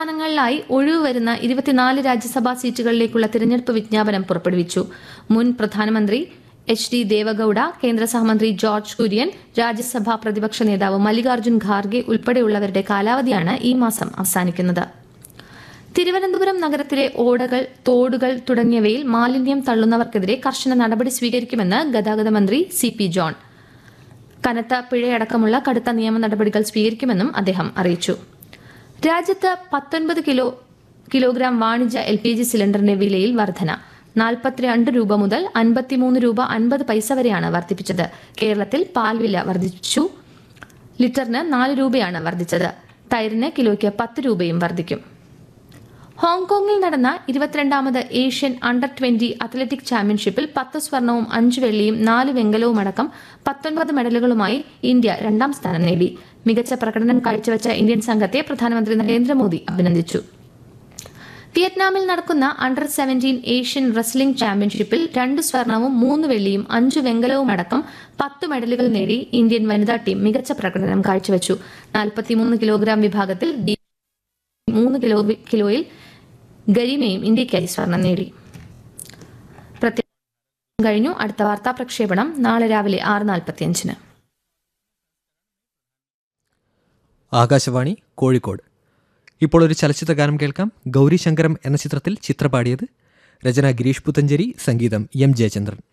സ്ഥാനങ്ങളിലായി ഒഴിവ് വരുന്ന ഇരുപത്തിനാല് രാജ്യസഭാ സീറ്റുകളിലേക്കുള്ള തിരഞ്ഞെടുപ്പ് വിജ്ഞാപനം പുറപ്പെടുവിച്ചു മുൻ പ്രധാനമന്ത്രി എച്ച് ഡി ദേവഗൌഡ കേന്ദ്ര സഹമന്ത്രി ജോർജ് കുര്യൻ രാജ്യസഭാ പ്രതിപക്ഷ നേതാവ് മല്ലികാർജ്ജുൻ ഖാർഗെ ഉൾപ്പെടെയുള്ളവരുടെ കാലാവധിയാണ് ഈ മാസം അവസാനിക്കുന്നത് തിരുവനന്തപുരം നഗരത്തിലെ ഓടകൾ തോടുകൾ തുടങ്ങിയവയിൽ മാലിന്യം തള്ളുന്നവർക്കെതിരെ കർശന നടപടി സ്വീകരിക്കുമെന്ന് ഗതാഗത മന്ത്രി സി പി ജോൺ കനത്ത പിഴയടക്കമുള്ള കടുത്ത നിയമ നടപടികൾ സ്വീകരിക്കുമെന്നും അദ്ദേഹം അറിയിച്ചു രാജ്യത്ത് പത്തൊൻപത് കിലോ കിലോഗ്രാം വാണിജ്യ എൽ പി ജി സിലിണ്ടറിന്റെ വിലയിൽ വർധന നാൽപ്പത്തിരണ്ട് രൂപ മുതൽ അൻപത്തിമൂന്ന് രൂപ അൻപത് പൈസ വരെയാണ് വർദ്ധിപ്പിച്ചത് കേരളത്തിൽ പാൽ വില വർദ്ധിച്ചു ലിറ്ററിന് നാല് രൂപയാണ് വർദ്ധിച്ചത് തൈരിന് കിലോയ്ക്ക് പത്ത് രൂപയും വർദ്ധിക്കും ഹോങ്കോങ്ങിൽ നടന്ന ഇരുപത്തിരണ്ടാമത് ഏഷ്യൻ അണ്ടർ ട്വന്റി അത്ലറ്റിക് ചാമ്പ്യൻഷിപ്പിൽ പത്ത് സ്വർണവും അഞ്ച് വെള്ളിയും നാല് വെങ്കലവും അടക്കം പത്തൊൻപത് മെഡലുകളുമായി ഇന്ത്യ രണ്ടാം സ്ഥാനം നേടി മികച്ച പ്രകടനം കാഴ്ചവെച്ച ഇന്ത്യൻ സംഘത്തെ പ്രധാനമന്ത്രി നരേന്ദ്രമോദി അഭിനന്ദിച്ചു വിയറ്റ്നാമിൽ നടക്കുന്ന അണ്ടർ സെവന്റീൻ ഏഷ്യൻ റെസ്ലിംഗ് ചാമ്പ്യൻഷിപ്പിൽ രണ്ട് സ്വർണവും മൂന്ന് വെള്ളിയും അഞ്ച് വെങ്കലവും അടക്കം പത്ത് മെഡലുകൾ നേടി ഇന്ത്യൻ വനിതാ ടീം മികച്ച പ്രകടനം കാഴ്ചവെച്ചു നാൽപ്പത്തിമൂന്ന് കിലോഗ്രാം വിഭാഗത്തിൽ ഡി മൂന്ന് കിലോ കിലോയിൽ ഗരിമയും ഇന്ത്യയ്ക്കായി സ്വർണം നേടി പ്രത്യേക കഴിഞ്ഞു അടുത്ത വാർത്താ പ്രക്ഷേപണം നാളെ രാവിലെ ആറ് നാൽപ്പത്തിയഞ്ചിന് ആകാശവാണി കോഴിക്കോട് ഇപ്പോൾ ഒരു ചലച്ചിത്ര ഗാനം കേൾക്കാം ഗൗരി ശങ്കരം എന്ന ചിത്രത്തിൽ ചിത്രപാടിയത് രചന ഗിരീഷ് പുത്തഞ്ചേരി സംഗീതം എം ജയചന്ദ്രൻ